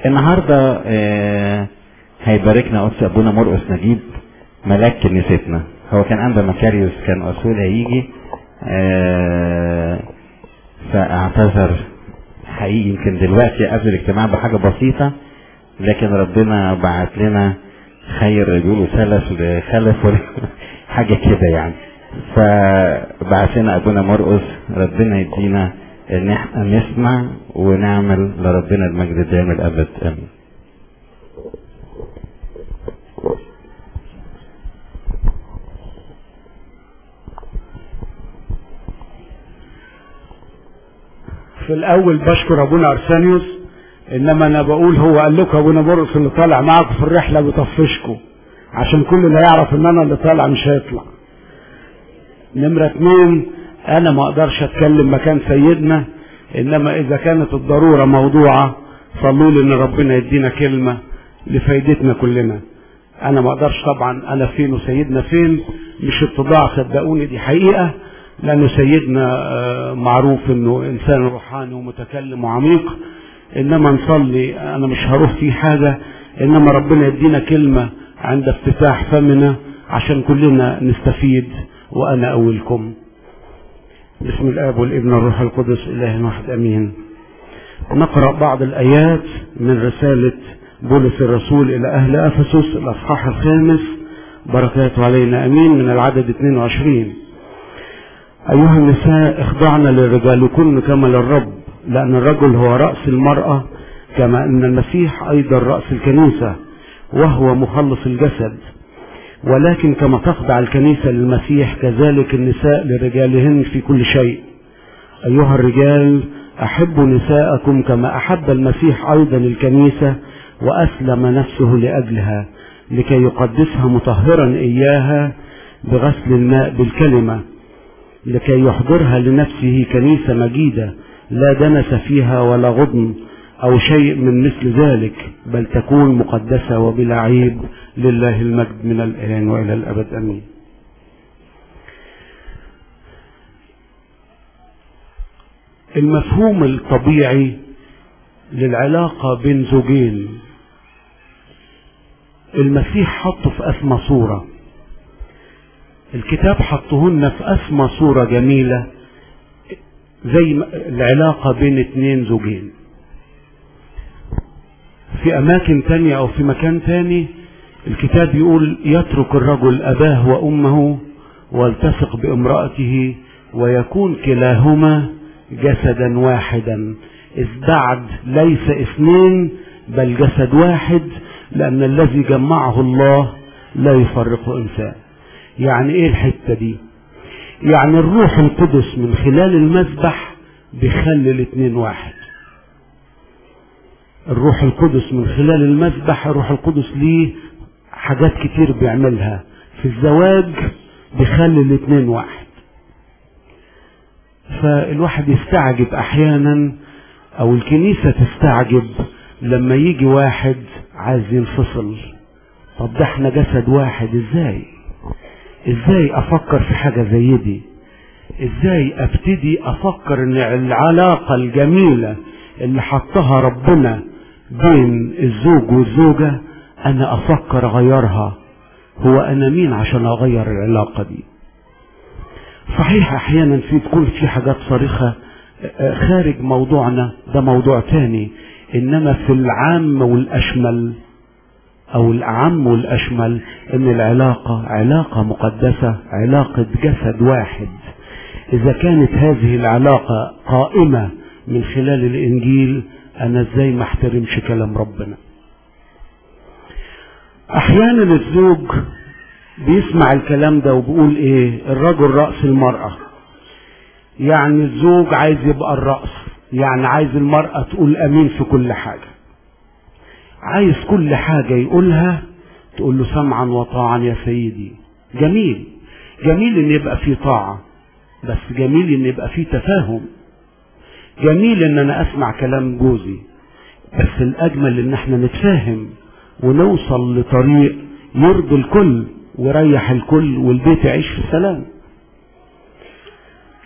النهارده آه، هيباركنا قدس ابونا مرقس نجيب ملاك كنيستنا هو كان عند مكاريوس كان اصول هيجي آه، فاعتذر حقيقي يمكن دلوقتي قبل الاجتماع بحاجه بسيطه لكن ربنا بعت لنا خير بيقولوا سلف لخلف ولا حاجه كده يعني فبعت لنا ابونا مرقس ربنا يدينا ان احنا نسمع ونعمل لربنا المجد دائم الابد امين في الاول بشكر ابونا ارسانيوس انما انا بقول هو قال لكم ابونا مرقس اللي طالع معاكم في الرحله بيطفشكم عشان كل اللي يعرف ان انا اللي طالع مش هيطلع نمرة اتنين انا ما اقدرش اتكلم مكان سيدنا انما اذا كانت الضرورة موضوعة صلوا لي ان ربنا يدينا كلمة لفايدتنا كلنا انا ما اقدرش طبعا انا فين وسيدنا فين مش اتضاع صدقوني دي حقيقة لانه سيدنا آه، معروف انه انسان روحاني ومتكلم وعميق انما نصلي انا مش هروح في حاجة انما ربنا يدينا كلمة عند افتتاح فمنا عشان كلنا نستفيد وانا اولكم بسم الاب والابن والروح القدس اله واحد امين نقرا بعض الايات من رساله بولس الرسول الى اهل افسس الاصحاح الخامس بركاته علينا امين من العدد 22 ايها النساء اخضعن لرجالكن كما للرب لان الرجل هو راس المراه كما ان المسيح ايضا راس الكنيسه وهو مخلص الجسد ولكن كما تخضع الكنيسة للمسيح كذلك النساء لرجالهن في كل شيء أيها الرجال أحبوا نساءكم كما أحب المسيح أيضا الكنيسة وأسلم نفسه لأجلها لكي يقدسها مطهرا إياها بغسل الماء بالكلمة لكي يحضرها لنفسه كنيسة مجيدة لا دنس فيها ولا غضن أو شيء من مثل ذلك بل تكون مقدسة وبلا عيب لله المجد من الآن وإلى الأبد أمين المفهوم الطبيعي للعلاقة بين زوجين المسيح حطه في أسمى صورة الكتاب حطهن في أسمى صورة جميلة زي ما- العلاقة بين اتنين زوجين في أماكن تانية أو في مكان تاني الكتاب يقول يترك الرجل أباه وأمه والتصق بامرأته ويكون كلاهما جسدا واحدا إذ بعد ليس اثنين بل جسد واحد لأن الذي جمعه الله لا يفرقه إنسان يعني إيه الحتة دي يعني الروح القدس من خلال المذبح بيخلي الاتنين واحد الروح القدس من خلال المذبح الروح القدس ليه حاجات كتير بيعملها في الزواج بيخلي الاتنين واحد فالواحد يستعجب احيانا او الكنيسة تستعجب لما يجي واحد عايز ينفصل طب ده احنا جسد واحد ازاي ازاي افكر في حاجة زي دي ازاي ابتدي افكر ان العلاقة الجميلة اللي حطها ربنا بين الزوج والزوجة انا افكر اغيرها هو انا مين عشان اغير العلاقة دي صحيح احيانا في تكون في حاجات صارخة آه، خارج موضوعنا ده موضوع تاني انما في العام والاشمل او الاعم والاشمل ان العلاقة علاقة مقدسة علاقة جسد واحد اذا كانت هذه العلاقة قائمة من خلال الانجيل انا ازاي ما احترمش كلام ربنا احيانا الزوج بيسمع الكلام ده وبيقول ايه الرجل رأس المرأة يعني الزوج عايز يبقى الرأس يعني عايز المرأة تقول امين في كل حاجة عايز كل حاجة يقولها تقول له سمعا وطاعا يا سيدي جميل جميل ان يبقى في طاعة بس جميل ان يبقى في تفاهم جميل ان انا اسمع كلام جوزي بس الاجمل ان احنا نتفاهم ونوصل لطريق يرضي الكل ويريح الكل والبيت يعيش في سلام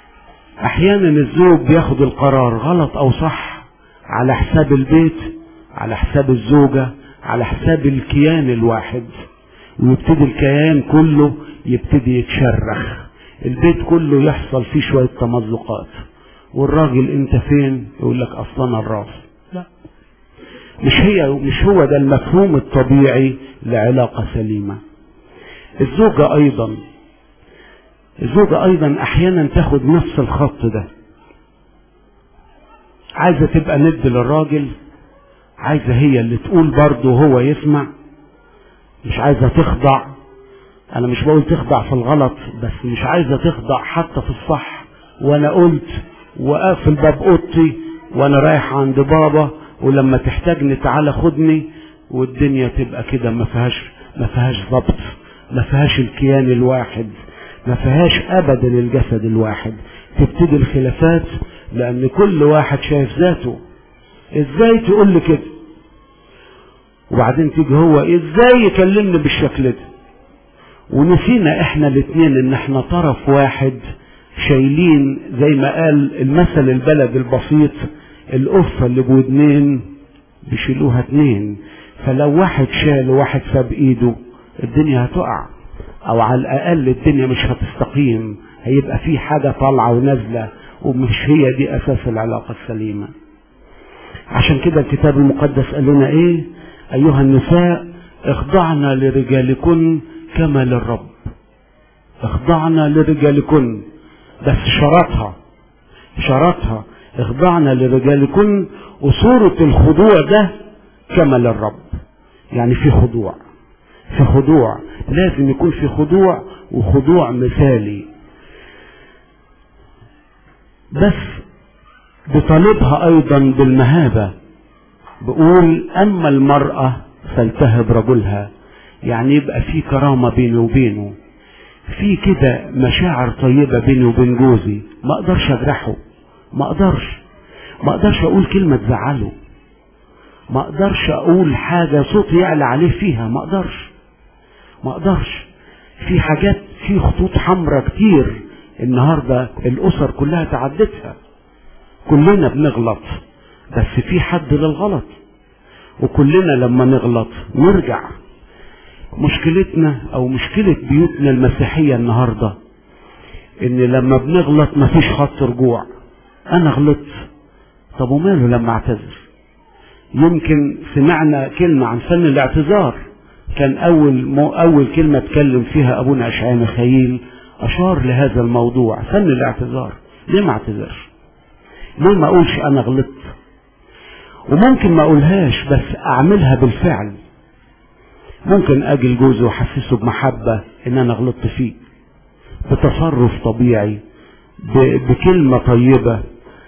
احيانا الزوج بياخد القرار غلط او صح على حساب البيت على حساب الزوجة على حساب الكيان الواحد ويبتدي الكيان كله يبتدي يتشرخ البيت كله يحصل فيه شوية تمزقات والراجل انت فين يقول لك اصلا الراس لا مش هي مش هو ده المفهوم الطبيعي لعلاقة سليمة الزوجة ايضا الزوجة ايضا احيانا تاخد نفس الخط ده عايزة تبقى ند للراجل عايزة هي اللي تقول برضه وهو يسمع مش عايزة تخضع انا مش بقول تخضع في الغلط بس مش عايزة تخضع حتى في الصح وانا قلت واقفل باب اوضتي وانا رايح عند بابا ولما تحتاجني تعالى خدني والدنيا تبقى كده ما فيهاش ما فيهاش ضبط ما فيهاش الكيان الواحد ما فيهاش ابدا الجسد الواحد تبتدي الخلافات لان كل واحد شايف ذاته ازاي تقول لي كده وبعدين تيجي هو ازاي يكلمني بالشكل ده ونسينا احنا الاتنين ان احنا طرف واحد شايلين زي ما قال المثل البلد البسيط القفة اللي بودنين بيشيلوها اتنين فلو واحد شال وواحد ساب ايده الدنيا هتقع او على الاقل الدنيا مش هتستقيم هيبقى في حاجة طالعة ونازلة ومش هي دي اساس العلاقة السليمة عشان كده الكتاب المقدس قال لنا ايه ايها النساء اخضعنا لرجالكن كما للرب اخضعنا لرجالكن بس شرطها شرطها اخضعنا لرجالكن وصورة الخضوع ده كما للرب يعني في خضوع في خضوع لازم يكون في خضوع وخضوع مثالي بس بطالبها ايضا بالمهابة بقول اما المرأة فلتهب رجلها يعني يبقى في كرامة بيني وبينه في كده مشاعر طيبة بيني وبين جوزي ما اقدرش اجرحه ما اقدرش ما اقدرش اقول كلمة تزعله ما اقدرش اقول حاجة صوتي يعلى عليه فيها ما اقدرش ما اقدرش في حاجات في خطوط حمراء كتير النهاردة الاسر كلها تعدتها كلنا بنغلط بس في حد للغلط وكلنا لما نغلط نرجع مشكلتنا او مشكلة بيوتنا المسيحية النهاردة ان لما بنغلط مفيش خط رجوع انا غلطت طب وماله لما اعتذر يمكن سمعنا كلمة عن فن الاعتذار كان اول مو اول كلمة اتكلم فيها ابونا اشعياء ميخائيل اشار لهذا الموضوع فن الاعتذار ليه ما اعتذرش ليه ما اقولش انا غلطت وممكن ما اقولهاش بس اعملها بالفعل ممكن اجي لجوزي واحسسه بمحبة ان انا غلطت فيه بتصرف طبيعي بكلمة طيبة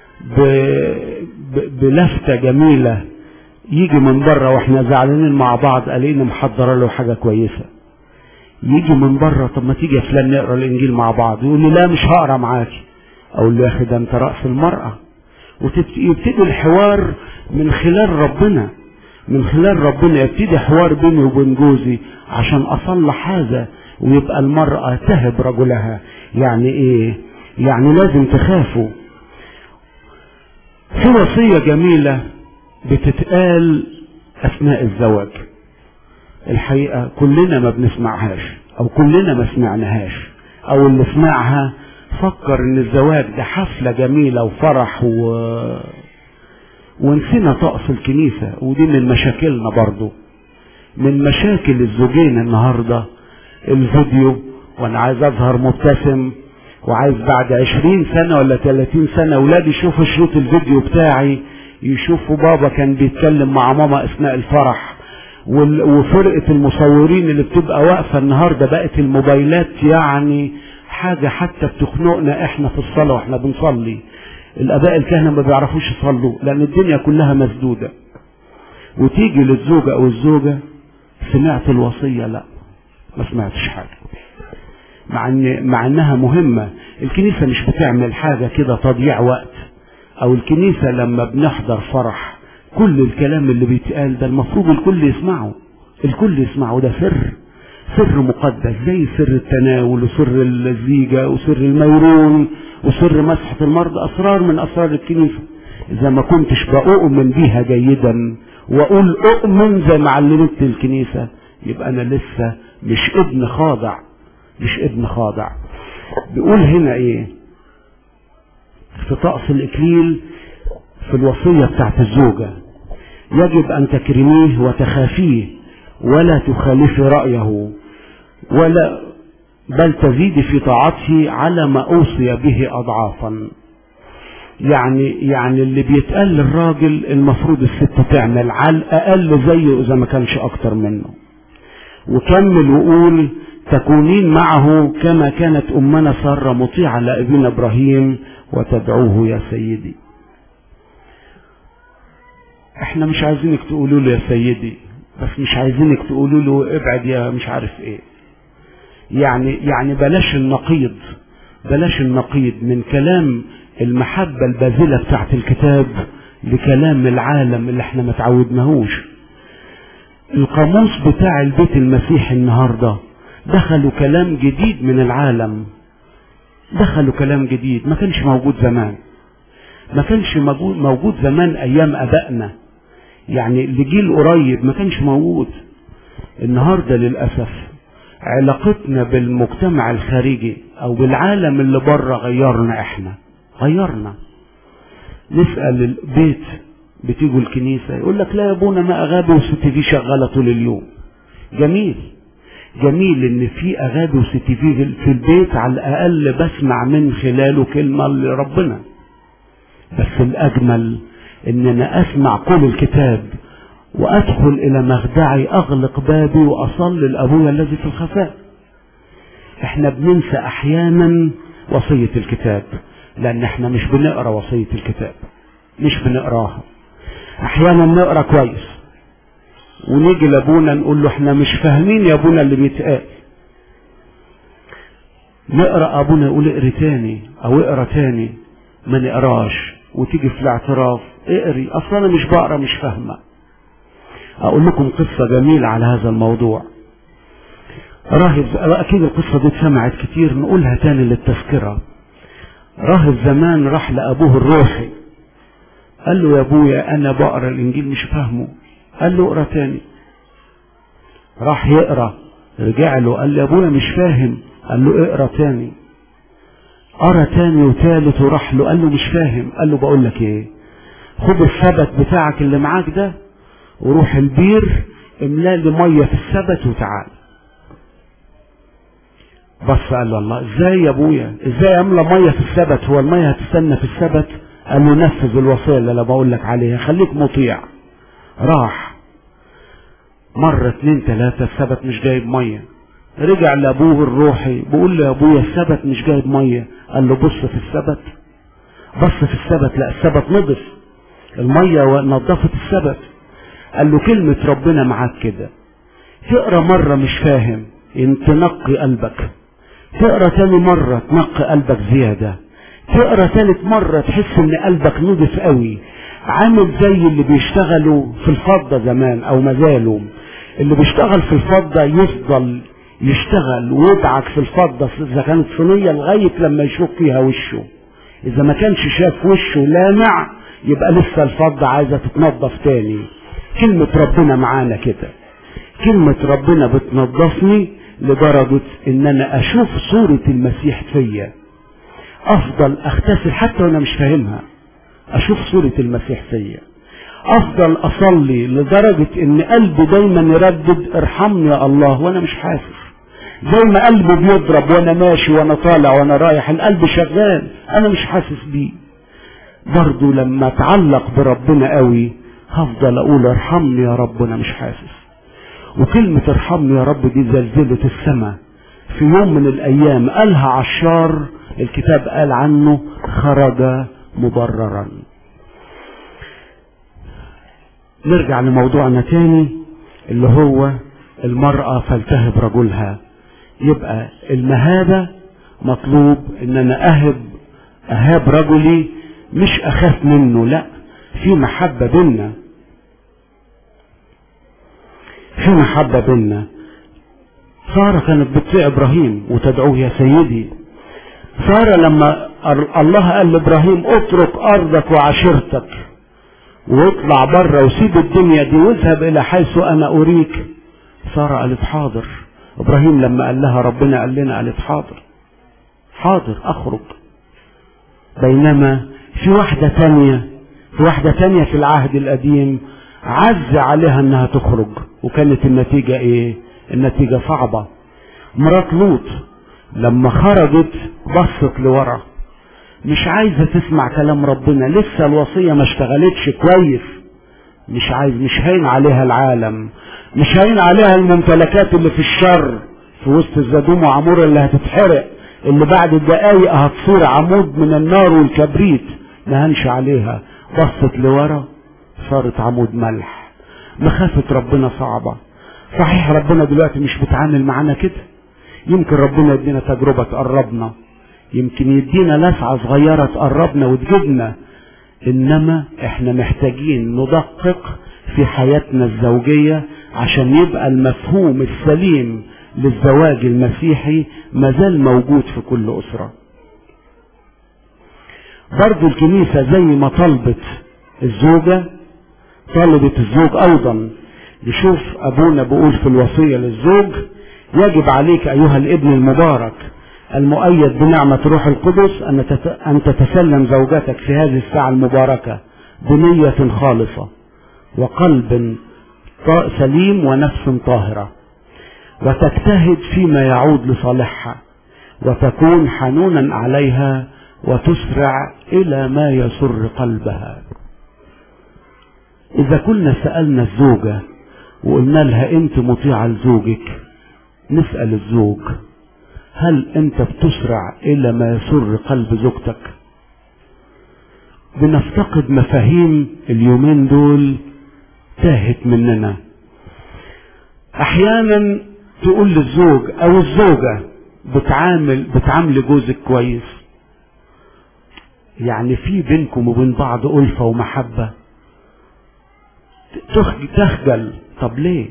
بلفتة جميلة يجي من بره واحنا زعلانين مع بعض قالين محضره له حاجة كويسة يجي من بره طب ما تيجي يا فلان نقرا الانجيل مع بعض يقول لي لا مش هقرا معاكي اقول له يا اخي ده انت راس المرأة ويبتدي الحوار من خلال ربنا من خلال ربنا يبتدي حوار بيني وبين جوزي عشان اصلح هذا ويبقى المرأة تهب رجلها يعني ايه يعني لازم تخافوا في وصية جميلة بتتقال اثناء الزواج الحقيقة كلنا ما بنسمعهاش او كلنا ما سمعناهاش او اللي سمعها فكر ان الزواج ده حفلة جميلة وفرح و... ونسينا طقس الكنيسة ودي من مشاكلنا برضو من مشاكل الزوجين النهاردة الفيديو وانا عايز اظهر مبتسم وعايز بعد عشرين سنة ولا تلاتين سنة اولادي يشوفوا شريط الفيديو بتاعي يشوفوا بابا كان بيتكلم مع ماما اثناء الفرح وفرقة المصورين اللي بتبقى واقفة النهاردة بقت الموبايلات يعني حاجة حتى بتخنقنا احنا في الصلاة واحنا بنصلي الاباء الكهنة ما بيعرفوش يصلوا لان الدنيا كلها مسدودة وتيجي للزوجة او الزوجة سمعت الوصية لا ما سمعتش حاجة مع ان مع انها مهمة الكنيسة مش بتعمل حاجة كده تضييع وقت او الكنيسة لما بنحضر فرح كل الكلام اللي بيتقال ده المفروض الكل يسمعه الكل يسمعه ده سر سر مقدس زي سر التناول وسر الزيجة وسر الميرون وسر مسحة المرضى أسرار من أسرار الكنيسة إذا ما كنتش بؤمن بيها جيدا واقول اؤمن زي ما علمت الكنيسة يبقى انا لسه مش ابن خاضع مش ابن خاضع بيقول هنا ايه في طقس الاكليل في الوصية بتاعت الزوجة يجب ان تكرميه وتخافيه ولا تخالفي رأيه ولا بل تزيدي في طاعته على ما اوصي به اضعافا يعني يعني اللي بيتقال للراجل المفروض الست تعمل على الاقل زيه اذا ما كانش اكتر منه وكمل وقول تكونين معه كما كانت امنا ساره مطيعه لابينا ابراهيم وتدعوه يا سيدي احنا مش عايزينك تقولوا له يا سيدي بس مش عايزينك تقولوا له ابعد يا مش عارف ايه يعني يعني بلاش النقيض بلاش النقيض من كلام المحبة الباذلة بتاعت الكتاب لكلام العالم اللي احنا ما تعودناهوش القاموس بتاع البيت المسيحي النهاردة دخلوا كلام جديد من العالم دخلوا كلام جديد ما كانش موجود زمان ما كانش موجود زمان ايام ابائنا يعني لجيل قريب ما كانش موجود النهارده للاسف علاقتنا بالمجتمع الخارجي او بالعالم اللي بره غيرنا احنا غيرنا نسال البيت بتيجوا الكنيسه يقول لك لا يا ابونا ما اغابي وست في شغاله طول اليوم جميل جميل ان في اغابي وست في في البيت على الاقل بسمع من خلاله كلمه لربنا بس الاجمل ان انا اسمع كل الكتاب وادخل الى مخدعي اغلق بابي واصلي لابويا الذي في الخفاء احنا بننسى احيانا وصية الكتاب لان احنا مش بنقرا وصية الكتاب مش بنقراها احيانا نقرا كويس ونيجي لابونا نقول له احنا مش فاهمين يا ابونا اللي بيتقال نقرا ابونا يقول اقري تاني او اقرا تاني ما نقراش وتيجي في الاعتراف اقري اصلا انا مش بقرا مش فاهمه اقول لكم قصة جميلة على هذا الموضوع راهب اكيد القصة دي اتسمعت كتير نقولها تاني للتذكرة راهب زمان راح لابوه الروحي قال له يا ابويا انا بقرا الانجيل مش فاهمه قال له اقرا تاني راح يقرا رجع له قال له يا ابويا مش فاهم قال له اقرا تاني قرا تاني وتالت وراح له قال له مش فاهم قال له بقول لك ايه خد الثبت بتاعك اللي معاك ده وروح البير املا لي ميه في السبت وتعال بص قال له الله ازاي يا ابويا ازاي املى ميه في السبت هو الميه هتستنى في السبت قال له نفذ الوصيه اللي انا بقول لك عليها خليك مطيع راح مرة اتنين تلاتة السبت مش جايب مية رجع لابوه الروحي بيقول له يا ابويا السبت مش جايب مية قال له بص في السبت بص في السبت لا السبت نضف المية نظفت السبت قال له كلمة ربنا معاك كده تقرا مرة مش فاهم ان تنقي قلبك تقرا تاني مرة تنقي قلبك زيادة تقرا تالت مرة تحس ان قلبك نضف قوي عامل زي اللي بيشتغلوا في الفضة زمان او مازالوا اللي بيشتغل في الفضة يفضل يشتغل ويدعك في الفضة اذا كانت صينية لغاية لما يشوف فيها وشه اذا ما كانش شاف وشه لامع يبقى لسه الفضة عايزة تتنظف تاني كلمة ربنا معانا كده كلمة ربنا بتنظفني لدرجة ان انا اشوف صورة المسيح فيا افضل اغتسل حتى وانا مش فاهمها اشوف صورة المسيح فيا افضل اصلي لدرجة ان قلبي دايما يردد ارحمني يا الله وانا مش حاسس زي ما قلبي بيضرب وانا ماشي وانا طالع وانا رايح القلب شغال انا مش حاسس بيه برضو لما اتعلق بربنا قوي هفضل اقول ارحمني يا رب انا مش حاسس وكلمة ارحمني يا رب دي زلزلة السماء في يوم من الايام قالها عشار الكتاب قال عنه خرج مبررا نرجع لموضوعنا تاني اللي هو المرأة فلتهب رجلها يبقى المهابة مطلوب ان انا اهب اهاب رجلي مش اخاف منه لا في محبة بينا في محبة بينا سارة كانت بتطيع ابراهيم وتدعوه يا سيدي سارة لما الله قال لابراهيم اترك ارضك وعشيرتك واطلع بره وسيب الدنيا دي واذهب الى حيث انا اريك سارة قالت حاضر ابراهيم لما قال لها ربنا قال لنا قالت حاضر حاضر اخرج بينما في واحدة تانية في واحدة تانية في العهد القديم عز عليها انها تخرج وكانت النتيجة ايه النتيجة صعبة مرات لوط لما خرجت بصت لورا مش عايزة تسمع كلام ربنا لسه الوصية ما اشتغلتش كويس مش عايز مش هين عليها العالم مش هين عليها الممتلكات اللي في الشر في وسط الزدوم وعمور اللي هتتحرق اللي بعد دقايق هتصير عمود من النار والكبريت ما هنش عليها بصت لورا صارت عمود ملح مخافة ربنا صعبة صحيح ربنا دلوقتي مش بيتعامل معانا كده يمكن ربنا يدينا تجربة تقربنا يمكن يدينا لسعة صغيرة تقربنا وتجيبنا انما احنا محتاجين ندقق في حياتنا الزوجية عشان يبقى المفهوم السليم للزواج المسيحي مازال موجود في كل اسرة برضو الكنيسة زي ما طلبت الزوجة طلبت الزوج ايضا نشوف ابونا بيقول في الوصية للزوج يجب عليك ايها الابن المبارك المؤيد بنعمة روح القدس أن تتسلم زوجتك في هذه الساعة المباركة بنية خالصة وقلب سليم ونفس طاهرة وتجتهد فيما يعود لصالحها وتكون حنونا عليها وتسرع إلى ما يسر قلبها إذا كنا سألنا الزوجة وقلنا لها أنت مطيعة لزوجك نسأل الزوج هل انت بتسرع الى ما يسر قلب زوجتك بنفتقد مفاهيم اليومين دول تاهت مننا احيانا تقول للزوج او الزوجة بتعامل بتعامل جوزك كويس يعني في بينكم وبين بعض ألفة ومحبة تخجل طب ليه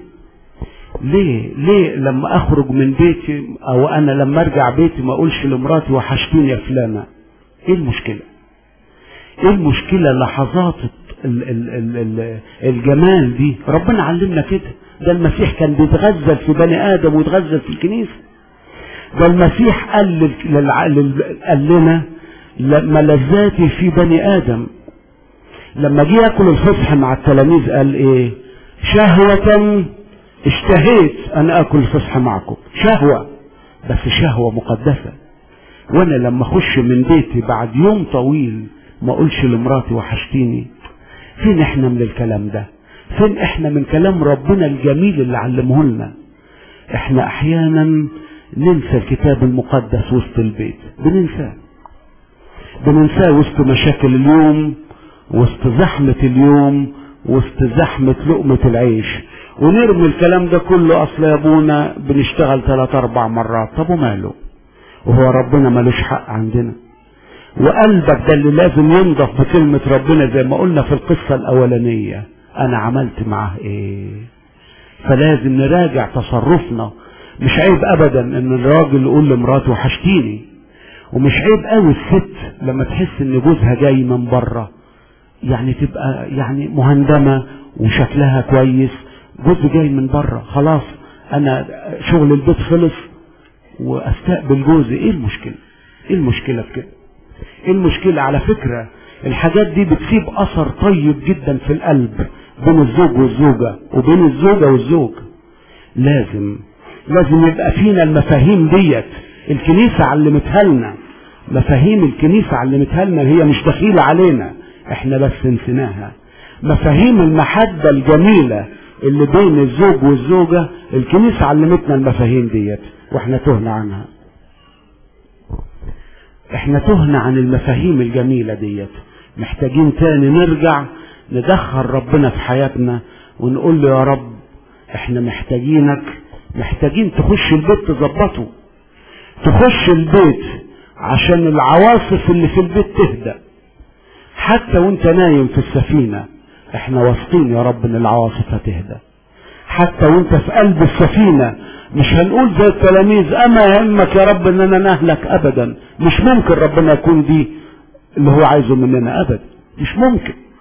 ليه ليه لما اخرج من بيتي او انا لما ارجع بيتي ما اقولش لمراتي وحشتيني يا فلانة ايه المشكلة ايه المشكلة لحظات ال ال ال ال الجمال دي ربنا علمنا كده ده المسيح كان بيتغزل في بني ادم ويتغزل في الكنيسة ده المسيح قال, لل... قال لنا ملذاتي في بني ادم لما جه ياكل الفصح مع التلاميذ قال ايه شهوة اشتهيت ان اكل الفصح معكم شهوة بس شهوة مقدسة وانا لما اخش من بيتي بعد يوم طويل ما اقولش لمراتي وحشتيني فين احنا من الكلام ده فين احنا من كلام ربنا الجميل اللي علمه لنا احنا احيانا ننسى الكتاب المقدس وسط البيت بننساه بننساه وسط مشاكل اليوم وسط زحمة اليوم وسط زحمة لقمة العيش ونرمي الكلام ده كله اصل يا ابونا بنشتغل ثلاث اربع مرات طب وماله وهو ربنا ملوش حق عندنا وقلبك ده اللي لازم ينضف بكلمة ربنا زي ما قلنا في القصة الاولانية انا عملت معاه ايه فلازم نراجع تصرفنا مش عيب ابدا ان الراجل يقول لمراته وحشتيني ومش عيب قوي الست لما تحس ان جوزها جاي من بره يعني تبقى يعني مهندمه وشكلها كويس جوزي جاي من بره خلاص انا شغل البيت خلص واستقبل جوزي ايه المشكله ايه المشكله في كده ايه المشكله على فكره الحاجات دي بتسيب اثر طيب جدا في القلب بين الزوج والزوجه وبين الزوجه والزوج لازم لازم يبقى فينا المفاهيم ديت الكنيسه علمتها لنا مفاهيم الكنيسه علمتها لنا هي مش دخيله علينا احنا بس نسيناها مفاهيم المحبه الجميله اللي بين الزوج والزوجة الكنيسة علمتنا المفاهيم ديت واحنا تهنا عنها احنا تهنا عن المفاهيم الجميلة ديت محتاجين تاني نرجع ندخل ربنا في حياتنا ونقول له يا رب احنا محتاجينك محتاجين تخش البيت تظبطه تخش البيت عشان العواصف اللي في البيت تهدأ حتى وانت نايم في السفينه احنا واثقين يا رب ان العواصف هتهدى حتى وانت في قلب السفينة مش هنقول زي التلاميذ اما يهمك يا رب اننا نهلك ابدا مش ممكن ربنا يكون دي اللي هو عايزه مننا ابدا مش ممكن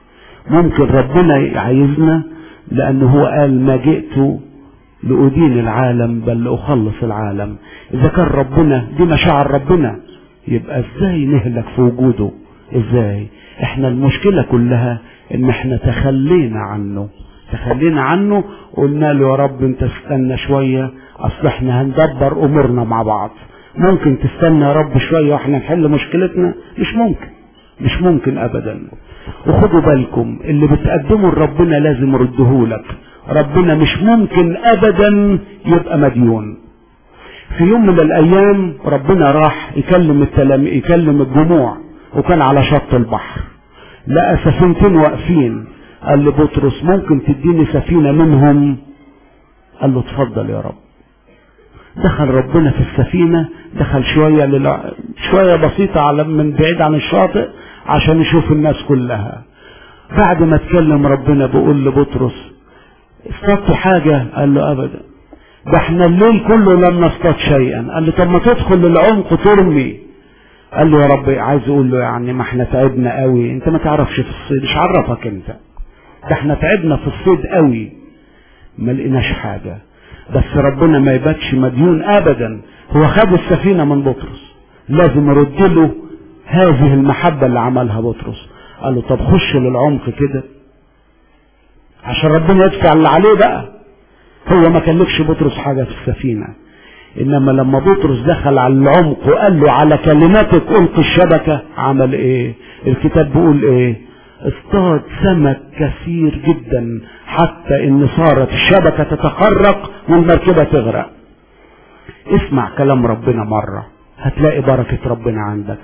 ممكن ربنا يعايزنا لأنه هو قال ما جئت لأدين العالم بل لأخلص العالم إذا كان ربنا دي مشاعر ربنا يبقى ازاي نهلك في وجوده ازاي احنا المشكلة كلها ان احنا تخلينا عنه تخلينا عنه قلنا له يا رب انت استنى شوية اصل احنا هندبر امورنا مع بعض ممكن تستنى يا رب شوية واحنا نحل مشكلتنا مش ممكن مش ممكن ابدا وخدوا بالكم اللي بتقدمه لربنا لازم يردهولك ربنا مش ممكن ابدا يبقى مديون في يوم من الايام ربنا راح يكلم التلام يكلم الجموع وكان على شط البحر لقى سفينتين واقفين قال لبطرس ممكن تديني سفينة منهم قال له اتفضل يا رب دخل ربنا في السفينة دخل شوية للع... شوية بسيطة على من بعيد عن الشاطئ عشان يشوف الناس كلها بعد ما اتكلم ربنا بيقول لبطرس اصطدت حاجة قال له ابدا ده احنا الليل كله لم نصطاد شيئا قال له طب ما تدخل للعمق ترمي قال له يا رب عايز اقول له يعني ما احنا تعبنا قوي انت ما تعرفش في الصيد مش عرفك انت ده احنا تعبنا في الصيد قوي ما لقيناش حاجة بس ربنا ما يباتش مديون ابدا هو خد السفينة من بطرس لازم يرد له هذه المحبة اللي عملها بطرس قال له طب خش للعمق كده عشان ربنا يدفع اللي عليه بقى هو ما كلفش بطرس حاجة في السفينة انما لما بطرس دخل على العمق وقال له على كلماتك القي الشبكة عمل ايه الكتاب بيقول ايه اصطاد سمك كثير جدا حتى ان صارت الشبكة تتخرق والمركبة تغرق اسمع كلام ربنا مرة هتلاقي بركة ربنا عندك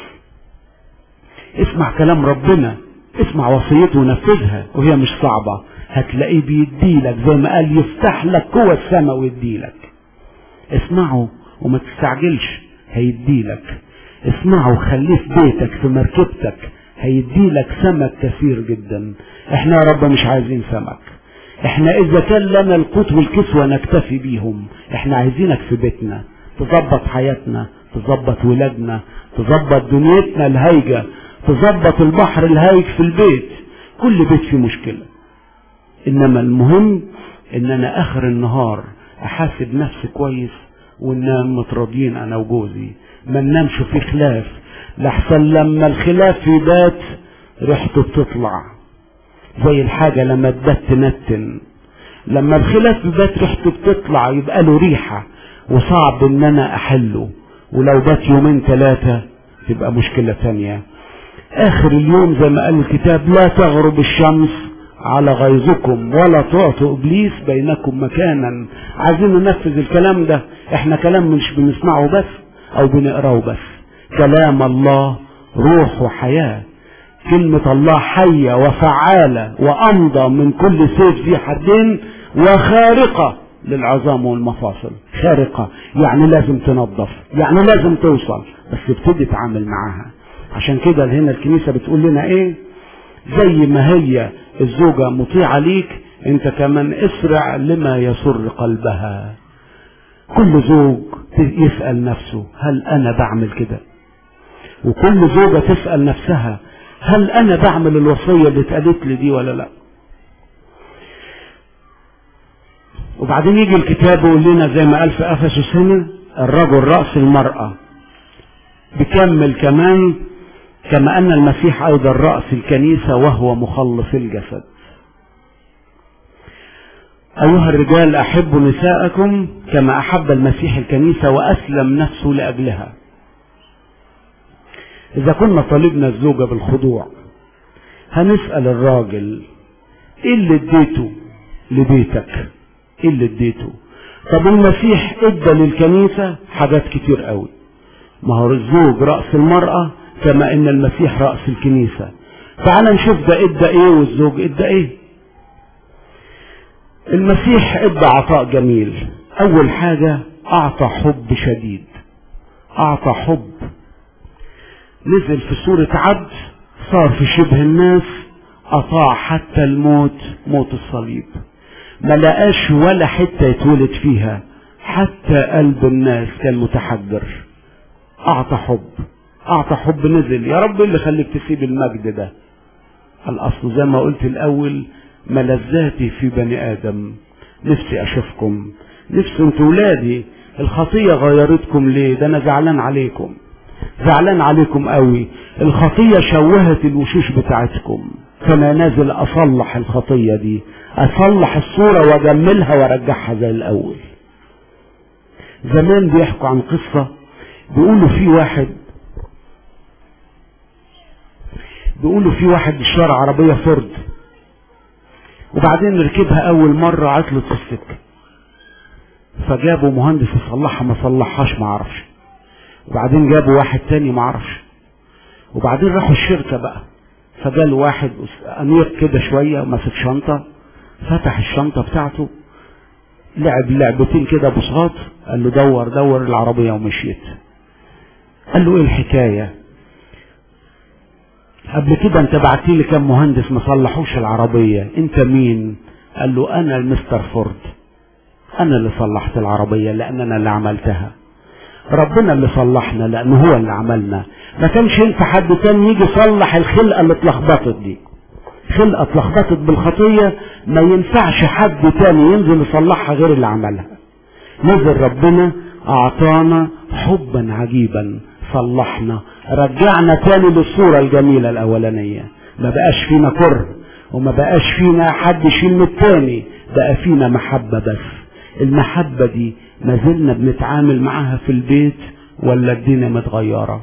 اسمع كلام ربنا اسمع وصيته ونفذها وهي مش صعبة هتلاقيه بيديلك زي ما قال يفتح لك قوة السماء ويديلك اسمعه وما تستعجلش هيديلك اسمعه وخليه في بيتك في مركبتك هيديلك سمك كثير جدا احنا يا رب مش عايزين سمك احنا اذا كان لنا القوت والكسوة نكتفي بيهم احنا عايزينك في بيتنا تظبط حياتنا تظبط ولادنا تظبط دنيتنا الهايجة تظبط البحر الهايج في البيت كل بيت فيه مشكلة انما المهم ان انا اخر النهار احاسب نفسي كويس وننام متراضيين انا وجوزي ما ننامش في خلاف لحسن لما الخلاف يبات ريحته بتطلع زي الحاجة لما تبات تنتن لما الخلاف يبات ريحته بتطلع يبقى له ريحة وصعب ان انا احله ولو بات يومين ثلاثة تبقى مشكلة تانية اخر اليوم زي ما قال الكتاب لا تغرب الشمس على غيظكم ولا تعطوا ابليس بينكم مكانا عايزين ننفذ الكلام ده احنا كلام مش بنسمعه بس او بنقراه بس كلام الله روح وحياة كلمة الله حية وفعالة وأمضى من كل سيف ذي حدين وخارقة للعظام والمفاصل خارقة يعني لازم تنظف يعني لازم توصل بس ابتدي تتعامل معاها عشان كده هنا الكنيسة بتقول لنا ايه زي ما هي الزوجة مطيعة ليك انت كمان اسرع لما يسر قلبها كل زوج يسأل نفسه هل انا بعمل كده وكل زوجة تسأل نفسها هل انا بعمل الوصية اللي اتقالت لي دي ولا لا وبعدين يجي الكتاب ويقول لنا زي ما قال في افسس هنا الرجل رأس المرأة بكمل كمان كما أن المسيح أيضا رأس الكنيسة وهو مخلص الجسد أيها الرجال أحبوا نساءكم كما أحب المسيح الكنيسة وأسلم نفسه لأجلها إذا كنا طالبنا الزوجة بالخضوع هنسأل الراجل إيه اللي اديته لبيتك إيه اللي اديته طب المسيح ادى للكنيسة حاجات كتير قوي ما هو الزوج رأس المرأة كما ان المسيح رأس الكنيسة تعال نشوف ده ادى ايه والزوج ادى ايه المسيح ادى عطاء جميل اول حاجة اعطى حب شديد اعطى حب نزل في صورة عبد صار في شبه الناس اطاع حتى الموت موت الصليب ما لقاش ولا حتة يتولد فيها حتى قلب الناس كان متحجر اعطى حب اعطى حب نزل يا رب اللي خليك تسيب المجد ده الاصل زي ما قلت الاول ملذاتي في بني ادم نفسي اشوفكم نفسي انتوا ولادي الخطيه غيرتكم ليه ده انا زعلان عليكم زعلان عليكم قوي الخطيه شوهت الوشوش بتاعتكم فانا نازل اصلح الخطيه دي اصلح الصوره واجملها وارجعها زي الاول زمان بيحكوا عن قصه بيقولوا في واحد بيقولوا في واحد اشترى عربيه فورد وبعدين ركبها اول مره عطلت في السكه فجابوا مهندس يصلحها ما صلحهاش ما عرفش وبعدين جابوا واحد تاني ما عرفش وبعدين راحوا الشركه بقى فجال واحد امير كده شويه ماسك شنطه فتح الشنطه بتاعته لعب لعبتين كده بصغاط قال له دور دور العربيه ومشيت قال له ايه الحكايه قبل كده انت بعت لي كام مهندس ما صلحوش العربيه انت مين قال له انا المستر فورد انا اللي صلحت العربيه لان انا اللي عملتها ربنا اللي صلحنا لانه هو اللي عملنا ما كانش ينفع حد تاني يجي يصلح الخلقه اللي اتلخبطت دي خلقه اتلخبطت بالخطيه ما ينفعش حد تاني ينزل يصلحها غير اللي عملها نزل ربنا اعطانا حبا عجيبا صلحنا رجعنا تاني للصوره الجميله الاولانيه ما بقاش فينا كره وما بقاش فينا حد يشيل من التاني بقى فينا محبه بس المحبه دي ما زلنا بنتعامل معاها في البيت ولا الدنيا متغيره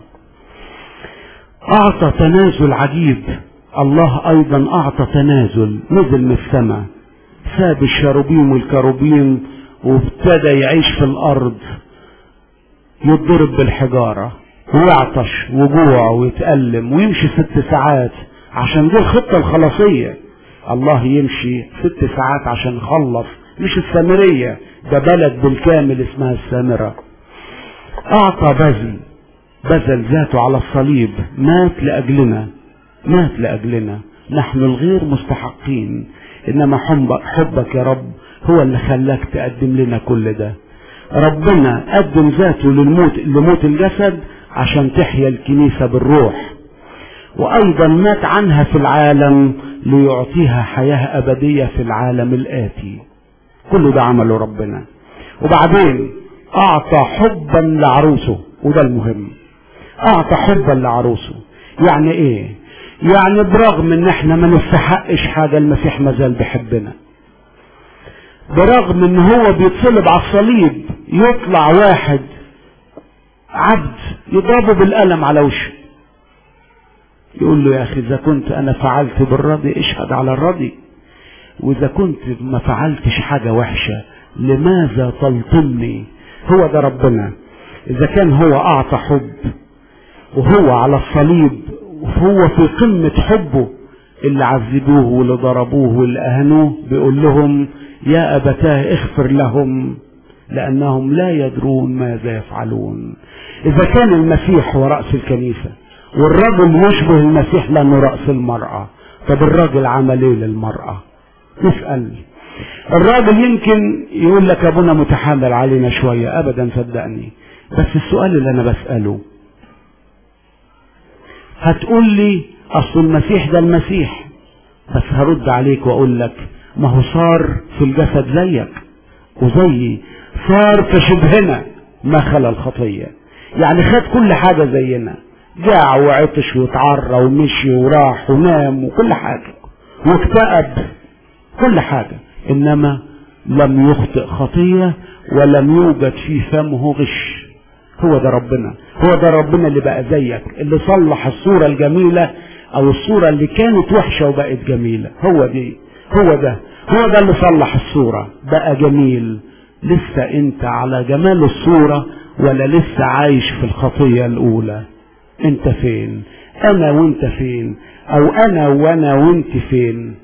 اعطى تنازل عجيب الله ايضا اعطى تنازل نزل من السماء ساب الشاروبيم والكروبيم وابتدى يعيش في الارض يتضرب بالحجاره ويعطش وجوع ويتألم ويمشي ست ساعات عشان دي الخطة الخلاصية الله يمشي ست ساعات عشان يخلص مش السامرية ده بلد بالكامل اسمها السامرة أعطى بذل بذل ذاته على الصليب مات لأجلنا مات لأجلنا نحن الغير مستحقين إنما حبك يا رب هو اللي خلاك تقدم لنا كل ده ربنا قدم ذاته للموت لموت الجسد عشان تحيا الكنيسة بالروح وأيضا مات عنها في العالم ليعطيها حياة أبدية في العالم الآتي كل ده عمله ربنا وبعدين أعطى حبا لعروسه وده المهم أعطى حبا لعروسه يعني إيه يعني برغم ان احنا ما نستحقش حاجة المسيح ما زال بيحبنا برغم ان هو بيتصلب على الصليب يطلع واحد عبد يضربه بالقلم على وشه يقول له يا اخي اذا كنت انا فعلت بالرضي اشهد على الرضي واذا كنت ما فعلتش حاجة وحشة لماذا تلطمني هو ده ربنا اذا كان هو اعطى حب وهو على الصليب وهو في قمة حبه اللي عذبوه واللي ضربوه واللي اهانوه بيقول لهم يا ابتاه اغفر لهم لانهم لا يدرون ماذا يفعلون اذا كان المسيح هو راس الكنيسه والرجل يشبه المسيح لانه راس المراه طب الراجل عمل ايه للمراه نسال الراجل يمكن يقول لك ابونا متحامل علينا شويه ابدا صدقني بس السؤال اللي انا بساله هتقول لي اصل المسيح ده المسيح بس هرد عليك واقول لك ما هو صار في الجسد زيك وزيي صار في شبهنا ما خلا الخطية يعني خد كل حاجة زينا جاع وعطش واتعرى ومشي وراح ونام وكل حاجة واكتئب كل حاجة انما لم يخطئ خطية ولم يوجد في فمه غش هو ده ربنا هو ده ربنا اللي بقى زيك اللي صلح الصورة الجميلة او الصورة اللي كانت وحشة وبقت جميلة هو دي هو ده هو ده اللي صلح الصورة بقى جميل لسه انت على جمال الصورة ولا لسه عايش في الخطية الاولى انت فين انا وانت فين او انا وانا وانت فين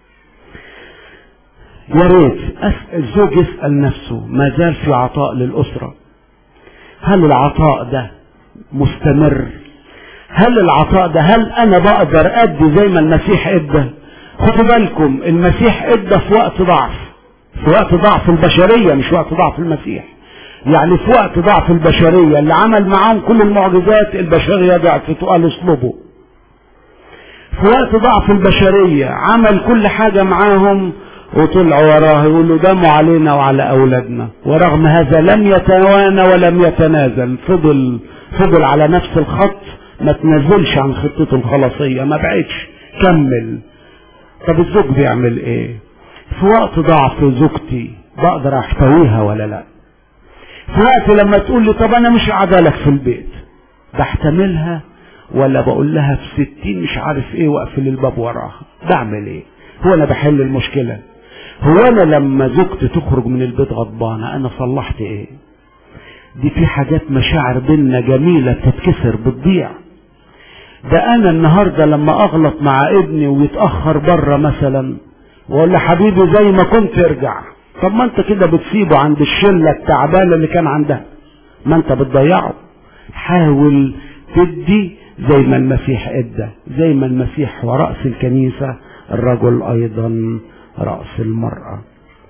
يا ريت الزوج يسأل نفسه ما زال في عطاء للأسرة هل العطاء ده مستمر هل العطاء ده هل انا بقدر ادي زي ما المسيح ادى خدوا بالكم المسيح ادى في وقت ضعف في وقت ضعف البشرية مش وقت ضعف المسيح يعني في وقت ضعف البشرية اللي عمل معاهم كل المعجزات البشرية ضعفت وقال اصلبوا في وقت ضعف البشرية عمل كل حاجة معاهم وطلعوا وراه يقولوا دموا علينا وعلى أولادنا ورغم هذا لم يتوانى ولم يتنازل فضل فضل على نفس الخط ما تنزلش عن خطته الخلاصية ما بعدش كمل طب الزوج بيعمل ايه في وقت ضعف زوجتي بقدر احتويها ولا لا في وقت لما تقول لي طب انا مش قاعده لك في البيت بحتملها ولا بقول لها في ستين مش عارف ايه واقفل الباب وراها بعمل ايه هو انا بحل المشكله هو انا لما زوجتي تخرج من البيت غضبانه انا صلحت ايه دي في حاجات مشاعر بينا جميله بتتكسر بتضيع ده انا النهارده لما اغلط مع ابني ويتاخر بره مثلا واقول له حبيبي زي ما كنت ارجع طب ما انت كده بتسيبه عند الشله التعبانه اللي كان عندها ما انت بتضيعه حاول تدي زي ما المسيح ادى زي ما المسيح هو راس الكنيسه الرجل ايضا راس المراه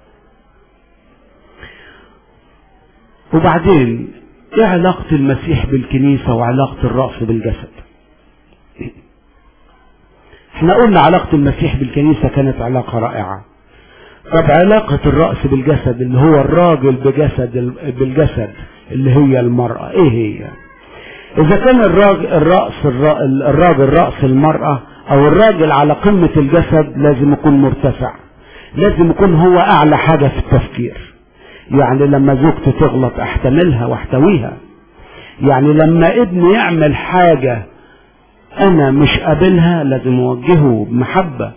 وبعدين ايه علاقه المسيح بالكنيسه وعلاقه الراس بالجسد احنا قلنا علاقة المسيح بالكنيسة كانت علاقة رائعة طب علاقة الرأس بالجسد اللي هو الراجل بجسد بالجسد اللي هي المرأة ايه هي اذا كان الراجل الرأس الراجل رأس المرأة او الراجل على قمة الجسد لازم يكون مرتفع لازم يكون هو اعلى حاجة في التفكير يعني لما زوجتي تغلط احتملها واحتويها يعني لما ابني يعمل حاجة انا مش قابلها لازم اوجهه بمحبة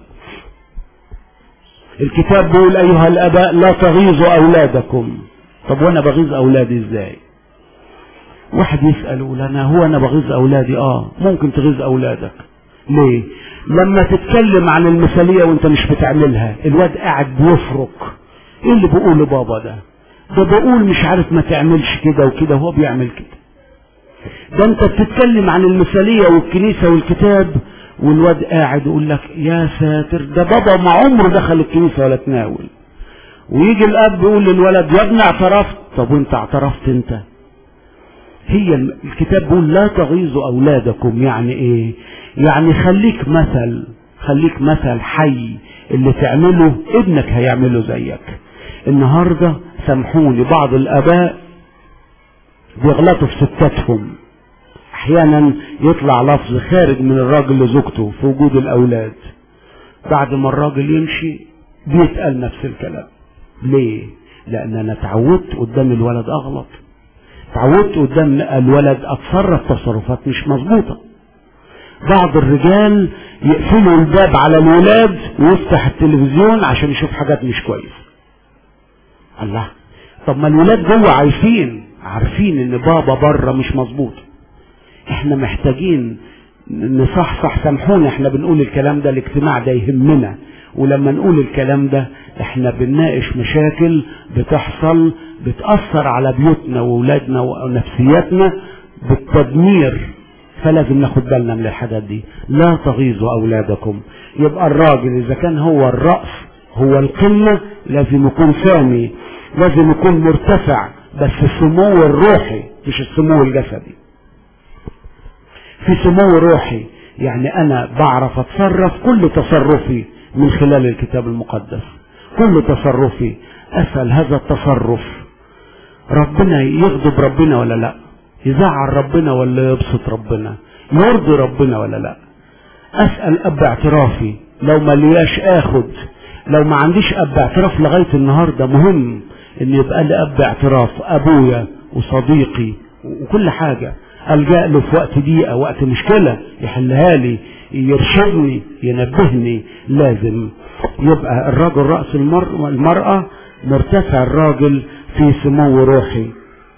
الكتاب بيقول ايها الاباء لا تغيظوا اولادكم طب وانا بغيظ اولادي ازاي واحد يسأل يقول انا هو انا بغيظ اولادي اه ممكن تغيظ اولادك ليه لما تتكلم عن المثالية وانت مش بتعملها الواد قاعد بيفرق ايه اللي بيقوله بابا ده ده بقول مش عارف ما تعملش كده وكده هو بيعمل كده ده انت بتتكلم عن المثالية والكنيسة والكتاب والواد قاعد يقول لك يا ساتر ده بابا ما عمره دخل الكنيسة ولا تناول ويجي الاب يقول للولد يا ابني اعترفت طب وانت اعترفت انت هي الكتاب بيقول لا تغيظوا اولادكم يعني ايه يعني خليك مثل خليك مثل حي اللي تعمله ابنك هيعمله زيك النهارده سامحوني بعض الاباء بيغلطوا في ستاتهم احيانا يطلع لفظ خارج من الراجل لزوجته في وجود الاولاد بعد ما الراجل يمشي بيتقال نفس الكلام ليه لان انا اتعودت قدام الولد اغلط اتعودت قدام الولد اتصرف تصرفات مش مظبوطه بعض الرجال يقفلوا الباب على الولاد ويفتح التلفزيون عشان يشوف حاجات مش كويسه الله طب ما الولاد جوه عايشين عارفين ان بابا بره مش مظبوط احنا محتاجين نصحصح سامحونا احنا بنقول الكلام ده الاجتماع ده يهمنا ولما نقول الكلام ده احنا بنناقش مشاكل بتحصل بتأثر على بيوتنا وولادنا ونفسياتنا بالتدمير فلازم ناخد بالنا من الحاجات دي لا تغيظوا اولادكم يبقى الراجل اذا كان هو الرأس هو القمة لازم يكون سامي لازم يكون مرتفع بس السمو الروحي مش السمو الجسدي في سمو روحي يعني انا بعرف اتصرف كل تصرفي من خلال الكتاب المقدس كل تصرفي اسال هذا التصرف ربنا يغضب ربنا ولا لا يزعل ربنا ولا يبسط ربنا يرضي ربنا ولا لا اسال اب اعترافي لو ما لياش اخد لو ما عنديش اب اعتراف لغايه النهارده مهم ان يبقى لي اب اعتراف ابويا وصديقي وكل حاجه الجا له في وقت ضيقه وقت مشكله يحلها لي يرشدني ينبهني لازم يبقى الراجل راس المر... المراه مرتفع الراجل في سمو روحي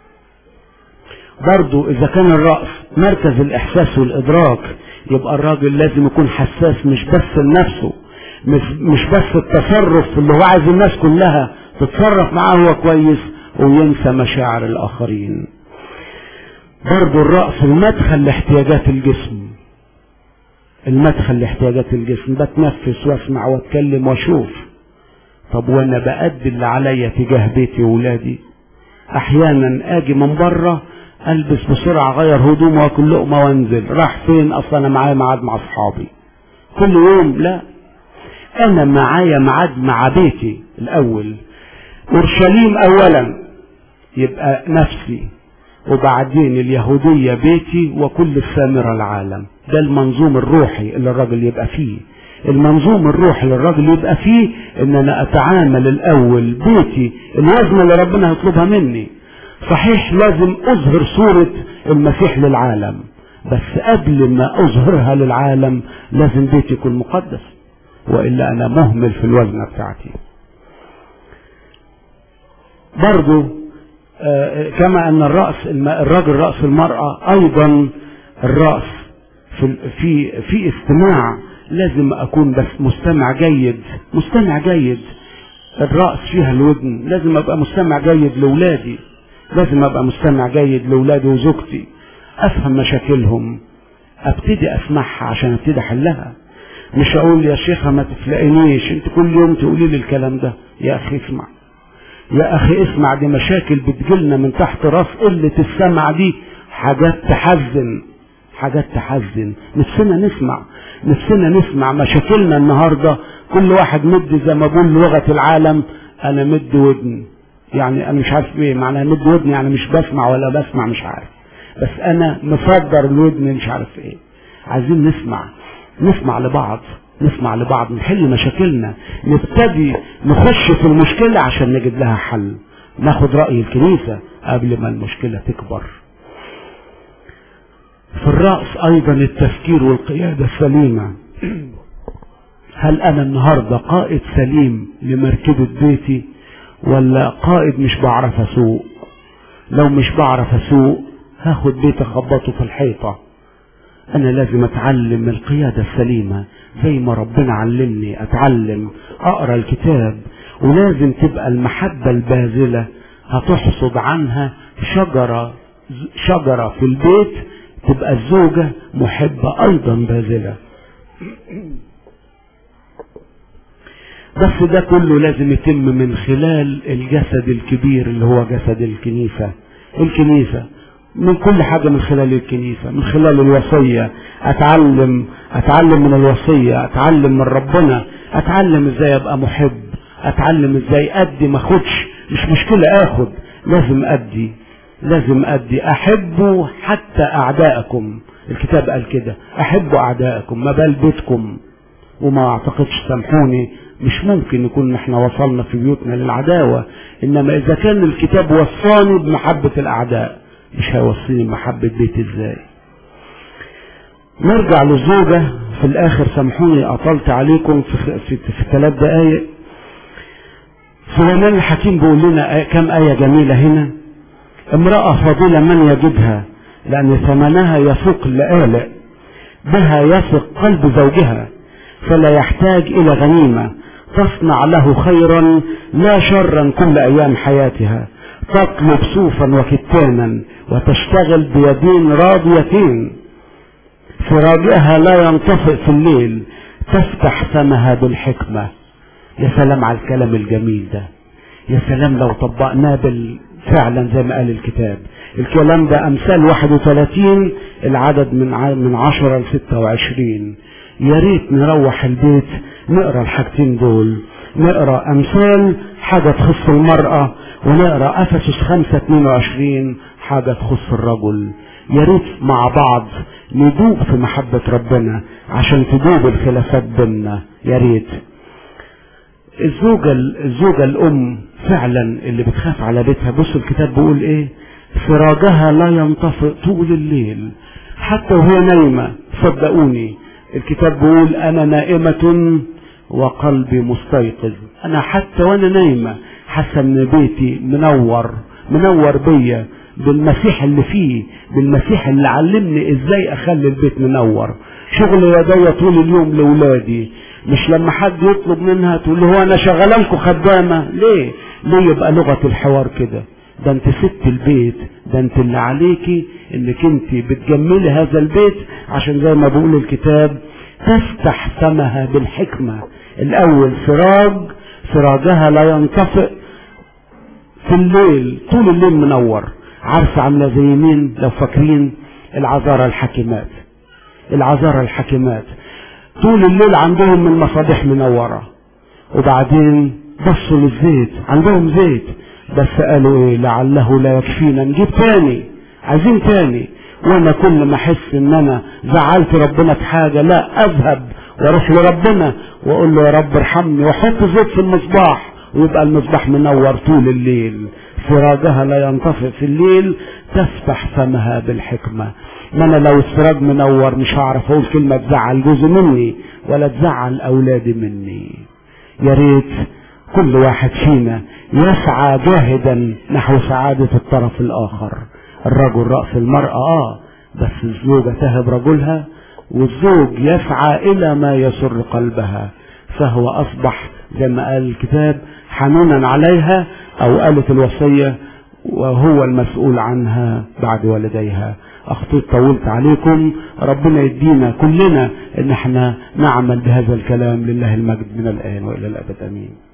برضو اذا كان الرأس مركز الاحساس والادراك يبقى الراجل لازم يكون حساس مش بس لنفسه مش, مش بس التصرف اللي هو عايز الناس كلها تتصرف معاه هو كويس وينسى مشاعر الاخرين برضو الرأس المدخل لاحتياجات الجسم المدخل لاحتياجات الجسم بتنفس واسمع واتكلم واشوف طب وانا بأدي اللي عليا تجاه بيتي وولادي احيانا اجي من بره البس بسرعه اغير هدومي واكل لقمه وانزل راح فين اصلا انا معايا ميعاد مع اصحابي كل يوم لا انا معايا ميعاد مع بيتي الاول اورشليم اولا يبقى نفسي وبعدين اليهودية بيتي وكل السامرة العالم ده المنظوم الروحي اللي الراجل يبقى فيه المنظوم الروحي اللي الراجل يبقى فيه ان انا اتعامل الاول بيتي الوزن اللي ربنا يطلبها مني صحيح لازم اظهر صورة المسيح للعالم بس قبل ما اظهرها للعالم لازم بيتي يكون مقدس والا انا مهمل في الوزنة بتاعتي برضو آه كما ان الرأس الراجل رأس المرأة ايضا الرأس في في في استماع لازم اكون بس مستمع جيد مستمع جيد الرأس فيها الودن لازم ابقى مستمع جيد لاولادي لازم ابقى مستمع جيد لاولادي وزوجتي افهم مشاكلهم ابتدي اسمعها عشان ابتدي احلها مش اقول يا شيخه ما تفلقنيش انت كل يوم تقولي لي الكلام ده يا اخي اسمع يا اخي اسمع دي مشاكل بتجيلنا من تحت راس قلة السمع دي حاجات تحزن حاجات تحزن نفسنا نسمع نفسنا نسمع مشاكلنا النهاردة كل واحد مد زي ما بقول لغة العالم انا مد ودن يعني انا مش عارف ايه معناها مد ودن يعني مش بسمع ولا بسمع مش عارف بس انا مصدر الودن مش عارف ايه عايزين نسمع نسمع لبعض نسمع لبعض نحل مشاكلنا نبتدي نخش في المشكلة عشان نجد لها حل ناخد رأي الكنيسة قبل ما المشكلة تكبر في الرأس أيضا التفكير والقيادة السليمة هل أنا النهاردة قائد سليم لمركبة بيتي ولا قائد مش بعرف أسوق لو مش بعرف أسوق هاخد بيتي أخبطه في الحيطة أنا لازم أتعلم القيادة السليمة زي ما ربنا علمني أتعلم أقرأ الكتاب ولازم تبقى المحبة الباذلة هتحصد عنها شجرة شجرة في البيت تبقى الزوجة محبة أيضا باذلة بس ده كله لازم يتم من خلال الجسد الكبير اللي هو جسد الكنيسة الكنيسة من كل حاجة من خلال الكنيسة من خلال الوصية أتعلم أتعلم من الوصية أتعلم من ربنا أتعلم إزاي أبقى محب أتعلم إزاي أدي ما أخدش مش مشكلة آخد لازم أدي لازم أدي أحبوا حتى أعدائكم الكتاب قال كده أحبوا أعدائكم ما بال بيتكم وما أعتقدش سامحوني مش ممكن نكون احنا وصلنا في بيوتنا للعداوة إنما إذا كان الكتاب وصاني بمحبة الأعداء مش هيوصيني محبة بيتي ازاي نرجع للزوجة في الاخر سامحوني اطلت عليكم في, في, في ثلاث دقايق سليمان الحكيم بيقول لنا كم آية جميلة هنا امرأة فاضلة من يجدها لأن ثمنها يفوق اللآلئ بها يثق قلب زوجها فلا يحتاج إلى غنيمة تصنع له خيرا لا شرا كل أيام حياتها تطلب صوفا وكتانا وتشتغل بيدين راضيتين فراجها لا ينطفئ في الليل تفتح فمها بالحكمة يا سلام على الكلام الجميل ده يا سلام لو طبقناه بال فعلا زي ما قال الكتاب الكلام ده أمثال 31 العدد من من 10 ل 26 يا ريت نروح البيت نقرا الحاجتين دول نقرا أمثال حاجة تخص المرأة ونقرا افسس 5 22 حاجه تخص الرجل يا ريت مع بعض ندوب في محبه ربنا عشان تدوب الخلافات بيننا يا ريت الزوجه الزوجه الام فعلا اللي بتخاف على بيتها بص الكتاب بيقول ايه سراجها لا ينطفئ طول الليل حتى وهي نايمه صدقوني الكتاب بيقول انا نائمه وقلبي مستيقظ انا حتى وانا نايمه حاسه ان بيتي منور منور بيا بالمسيح اللي فيه بالمسيح اللي علمني ازاي اخلي البيت منور شغل يديا طول اليوم لاولادي مش لما حد يطلب منها تقول له هو انا شغاله لكم خدامه ليه ليه يبقى لغه الحوار كده ده انت ست البيت ده انت اللي عليكي انك انت بتجملي هذا البيت عشان زي ما بيقول الكتاب تفتح فمها بالحكمه الاول سراج سراجها لا ينطفئ في الليل طول الليل منور عارفة عاملة زي مين لو فاكرين العذارى الحكيمات العذارى الحكيمات طول الليل عندهم المصابيح منورة وبعدين بصوا للزيت عندهم زيت بس قالوا ايه لعله لا يكفينا نجيب تاني عايزين تاني وانا كل ما احس ان انا زعلت ربنا في حاجه لا اذهب واروح لربنا واقول له يا رب ارحمني واحط زيت في المصباح ويبقى المصباح منور طول الليل سراجها لا ينطفئ في الليل تفتح فمها بالحكمة ما انا لو السراج منور مش هعرف اقول كلمة تزعل جوزي مني ولا تزعل اولادي مني يا ريت كل واحد فينا يسعى جاهدا نحو سعادة الطرف الاخر الرجل رأس المرأة اه بس الزوجة تهب رجلها والزوج يسعى الى ما يسر قلبها فهو اصبح زي ما قال الكتاب حنونا عليها او قالت الوصية وهو المسؤول عنها بعد والديها اخطيت طولت عليكم ربنا يدينا كلنا ان احنا نعمل بهذا الكلام لله المجد من الان والى الابد امين